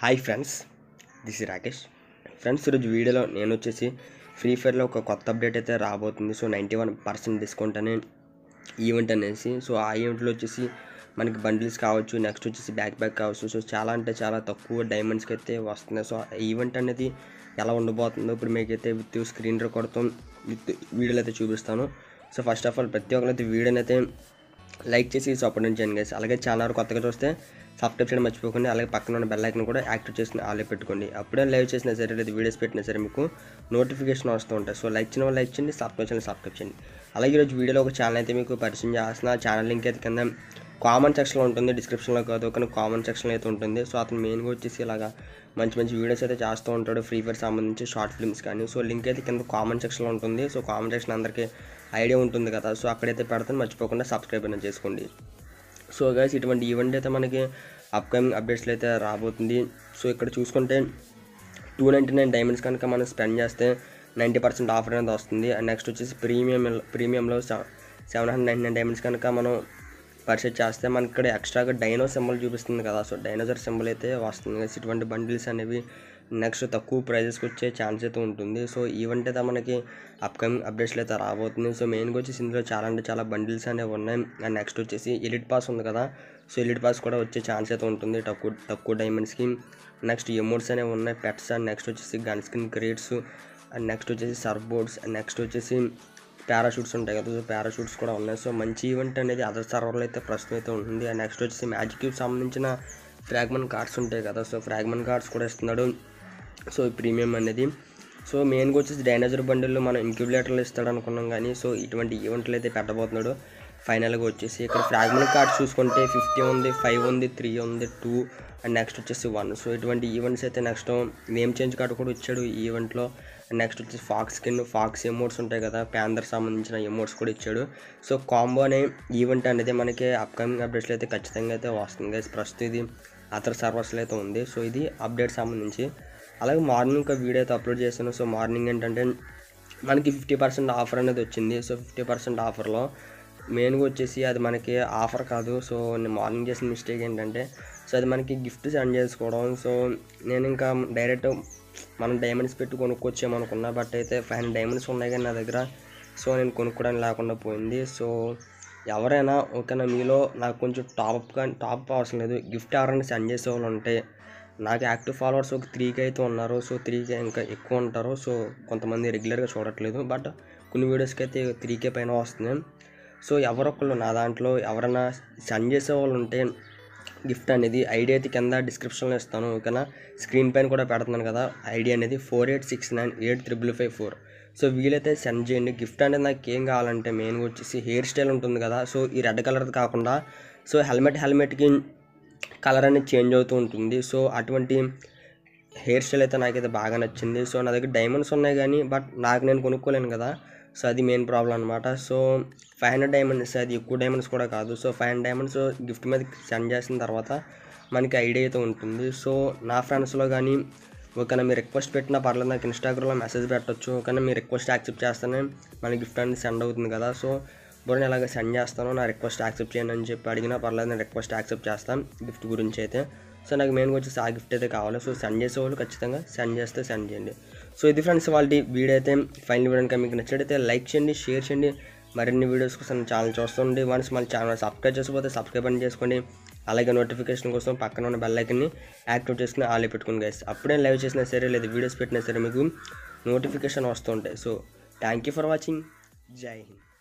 Hi friends this is Rakesh friends ఈరోజు వీడియోలో నేను వచ్చేసి ఫ్రీ ఫైర్లో ఒక కొత్త అప్డేట్ అయితే రాబోతుంది so ninety one percent discount అనే ఈవెంట్ అనేసి సో ఆ ఈవెంట్లో వచ్చేసి మనకి బండిల్స్ కావచ్చు నెక్స్ట్ వచ్చేసి బ్యాక్ బ్యాక్ కావచ్చు సో చాలా అంటే చాలా తక్కువ డైమండ్స్కి అయితే వస్తున్నాయి సో ఆ ఈవెంట్ అనేది ఎలా ఉండబోతుందో ఇప్పుడు మీకైతే విత్ స్క్రీన్ రికార్డ్తో విత్ వీడియోలో అయితే చూపిస్తాను సో ఫస్ట్ ఆఫ్ ఆల్ ప్రతి ఒక్కరైతే వీడియోని అయితే లైక్ చేసి సపోర్ట్ చేయండి గైస్ అలాగే ఛానల్ కొత్తగా చూస్తే సబ్స్క్రైబ్ చేయడం మర్చిపోకండి అలాగే పక్కన ఉన్న బెల్ ఐకన్ కూడా యాక్టివ్ చేసి ఆలే పెట్టుకోండి అప్పుడే లైవ్ చేసినా సరే లేదా వీడియోస్ పెట్టినా సరే మీకు నోటిఫికేషన్ వస్తూ ఉంటాయి సో లైక్ చేయడం వల్ల లైక్ చేయండి సబ్స్క్రైబ్ చేయండి సబ్స్క్రైబ్ చేయండి అలాగే ఈరోజు వీడియోలో ఒక ఛానల్ అయితే మీకు పరిచయం చేస్తున్నా ఛానల్ లింక్ అయితే కింద కామన్ సెక్షన్లో ఉంటుంది డిస్క్రిప్షన్లో కాదు కానీ కామన్ సెక్షన్లో అయితే ఉంటుంది సో అతను మెయిన్గా వచ్చేసి ఇలాగా మంచి మంచి వీడియోస్ అయితే చేస్తూ ఉంటాడు ఫ్రీ ఫైర్ సంబంధించి షార్ట్ ఫిల్మ్స్ కానీ సో లింక్ అయితే కింద కామన్ సెక్షన్లో ఉంటుంది సో కామన్ సెక్షన్ అందరికీ ఐడియా ఉంటుంది కదా సో అక్కడైతే పెడతాను మర్చిపోకుండా సబ్స్క్రైబ్ అయినా చేసుకోండి సో గైస్ ఇటువంటి ఈవెంట్ అయితే మనకి అప్కమింగ్ అప్డేట్స్లో అయితే రాబోతుంది సో ఇక్కడ చూసుకుంటే టూ నైంటీ నైన్ డైమండ్స్ కనుక మనం స్పెండ్ చేస్తే నైంటీ పర్సెంట్ ఆఫర్ అనేది వస్తుంది అండ్ నెక్స్ట్ వచ్చేసి ప్రీమియం ప్రీమియంలో seven hundred ninety nine diamonds కనుక మనం పర్చేజ్ చేస్తే మనకి ఇక్కడ ఎక్స్ట్రాగా డైనో సింబల్ చూపిస్తుంది కదా సో డైనోసర్ సింబల్ అయితే వస్తుంది guys. ఇటువంటి బండిల్స్ అనేవి నెక్స్ట్ తక్కువ ప్రైజెస్కి వచ్చే ఛాన్స్ అయితే ఉంటుంది సో ఈవెంట్ అయితే మనకి అప్కమింగ్ అప్డేట్స్లో అయితే రాబోతుంది సో మెయిన్గా వచ్చేసి ఇందులో చాలా అంటే చాలా బండిల్స్ అనేవి ఉన్నాయి అండ్ నెక్స్ట్ వచ్చేసి ఎలిట్ పాస్ ఉంది కదా సో ఎలిట్ పాస్ కూడా వచ్చే ఛాన్స్ అయితే ఉంటుంది తక్కువ తక్కువ డైమండ్స్కి నెక్స్ట్ ఎమోట్స్ అనేవి ఉన్నాయి పెట్స్ అండ్ నెక్స్ట్ వచ్చేసి gun skin crates and next వచ్చేసి సర్ఫ్ బోర్డ్స్ అండ్ నెక్స్ట్ వచ్చేసి పారాషూట్స్ ఉంటాయి కదా సో పారాషూట్స్ కూడా ఉన్నాయి సో మంచి ఈవెంట్ అనేది అదర్ సర్వర్లో అయితే ప్రస్తుతం అయితే ఉంటుంది అండ్ నెక్స్ట్ వచ్చేసి మ్యాజిక్కి సంబంధించిన ఫ్రాగ్మన్ కార్డ్స్ ఉంటాయి కదా సో ఫ్రాగ్మన్ కార్డ్స్ కూడా ఇస్తున్నాడు సో ఈ ప్రీమియం అనేది సో మెయిన్గా వచ్చేసి డైనోజర్ బండిల్లో మనం ఇంక్యుబులేటర్లు ఇస్తాడు అనుకున్నాం కానీ సో ఇటువంటి ఈవెంట్లు అయితే పెట్టబోతున్నాడు ఫైనల్గా వచ్చేసి ఇక్కడ ఫ్రాగ్మెంట్ కార్డ్స్ చూసుకుంటే ఫిఫ్టీ ఉంది ఫైవ్ ఉంది త్రీ ఉంది టూ అండ్ నెక్స్ట్ వచ్చేసి వన్ సో ఇటువంటి ఈవెంట్స్ అయితే నెక్స్ట్ నేమ్ చేంజ్ కార్డు కూడా ఇచ్చాడు ఈ ఈవెంట్లో అండ్ నెక్స్ట్ వచ్చేసి ఫాక్స్ స్కిన్ ఫాక్స్ ఎమోట్స్ ఉంటాయి కదా ప్యాందర్ సంబంధించిన ఎమోట్స్ కూడా ఇచ్చాడు సో కాంబో అనే ఈవెంట్ అనేది మనకి అప్కమింగ్ అప్డేట్స్లో అయితే ఖచ్చితంగా అయితే వస్తుంది guys. ప్రస్తుతం ఇది అతర్ సర్వర్స్లో అయితే ఉంది సో ఇది అప్డేట్ సంబంధించి అలాగే మార్నింగ్ ఒక వీడియో అయితే అప్లోడ్ చేశాను సో మార్నింగ్ ఏంటంటే మనకి ఫిఫ్టీ పర్సెంట్ ఆఫర్ అనేది వచ్చింది సో ఫిఫ్టీ పర్సెంట్ ఆఫర్లో మెయిన్గా వచ్చేసి అది మనకి ఆఫర్ కాదు సో నేను మార్నింగ్ చేసిన మిస్టేక్ ఏంటంటే సో అది మనకి గిఫ్ట్ సెండ్ చేసుకోవడం సో నేను ఇంకా డైరెక్ట్ మనం డైమండ్స్ పెట్టి కొనుక్కొచ్చామనుకున్నా బట్ అయితే ఫైవ్ హండ్రెడ్ డైమండ్స్ ఉన్నాయి కానీ నా దగ్గర సో నేను కొనుక్కోవడానికి లేకుండా పోయింది సో ఎవరైనా ఓకేనా మీలో నాకు కొంచెం టాప్ కానీ టాప్ అవసరం లేదు గిఫ్ట్ ఎవరైనా సెండ్ చేసే వాళ్ళు ఉంటే నాకు యాక్టివ్ ఫాలోవర్స్ ఒక త్రీకి అయితే ఉన్నారు సో త్రీకే ఇంకా ఎక్కువ ఉంటారు సో కొంతమంది రెగ్యులర్గా చూడట్లేదు బట్ కొన్ని వీడియోస్కి అయితే త్రీకే పైన వస్తున్నాయి సో ఎవరొకళ్ళు నా దాంట్లో ఎవరైనా సెండ్ చేసే వాళ్ళు ఉంటే గిఫ్ట్ అనేది ఐడి అయితే కింద డిస్క్రిప్షన్లో ఇస్తాను ఓకేనా స్క్రీన్ పైన కూడా పెడుతున్నాను కదా ఐడి అనేది four eight six nine eight triple five four so వీలైతే సెండ్ చేయండి గిఫ్ట్ అనేది నాకు ఏం కావాలంటే మెయిన్గా వచ్చేసి హెయిర్ స్టైల్ ఉంటుంది కదా సో ఈ రెడ్ కలర్ది కాకుండా సో హెల్మెట్ హెల్మెట్కి కలర్ అనేది చేంజ్ అవుతూ ఉంటుంది సో అటువంటి హెయిర్ స్టైల్ అయితే నాకైతే బాగా నచ్చింది సో నా దగ్గర డైమండ్స్ ఉన్నాయి కానీ బట్ నాకు నేను కొనుక్కోలేను కదా సో అది మెయిన్ ప్రాబ్లం అనమాట సో ఫైవ్ హండ్రెడ్ డైమండ్స్ అది ఎక్కువ డైమండ్స్ కూడా కాదు so five hundred diamonds gift మీద సెండ్ చేసిన తర్వాత మనకి ఐడియా అయితే ఉంటుంది సో నా ఫ్రెండ్స్లో కానీ ఒకవేళ మీరు రిక్వెస్ట్ పెట్టినా పర్లేదు నాకు ఇన్స్టాగ్రామ్లో మెసేజ్ పెట్టొచ్చు కానీ మీ రిక్వెస్ట్ యాక్సెప్ట్ చేస్తేనే మన గిఫ్ట్ అనేది సెండ్ అవుతుంది కదా సో ఇప్పుడు నేను ఇలాగ సెండ్ చేస్తాను నా రిక్వెస్ట్ యాక్సెప్ట్ చేయండి అని చెప్పి అడిగినా పర్లేదు నేను రిక్వెస్ట్ యాక్సెప్ట్ చేస్తాను గిఫ్ట్ గురించి అయితే సో నాకు మెయిన్గా వచ్చేసి ఆ గిఫ్ట్ అయితే కావాలి సో సెండ్ చేసే వాళ్ళు ఖచ్చితంగా సెండ్ చేస్తే సెండ్ చేయండి సో ఇది ఫ్రెండ్స్ వాళ్ళ వీడియో అయితే ఫైనల్ వీడియో కనుక మీకు నచ్చినట్టయితే లైక్ చేయండి షేర్ చేయండి మరిన్ని వీడియోస్ కోసం ఛానల్ చూస్తుండే వన్స్ మన ఛానల్ సబ్స్క్రైబ్ చేసుకోతే సబ్స్క్రైబ్ అని చేసుకోండి అలాగే నోటిఫికేషన్ కోసం పక్కన ఉన్న బెల్ ఐకన్ని యాక్టివ్ చేసుకుని ఆలే పెట్టుకుని గైస్ అప్పుడే లైవ్ చేసినా సరే లేదా వీడియోస్ పెట్టినా సరే మీకు నోటిఫికేషన్ వస్తుంటాయి so thank you for watching Jai Hind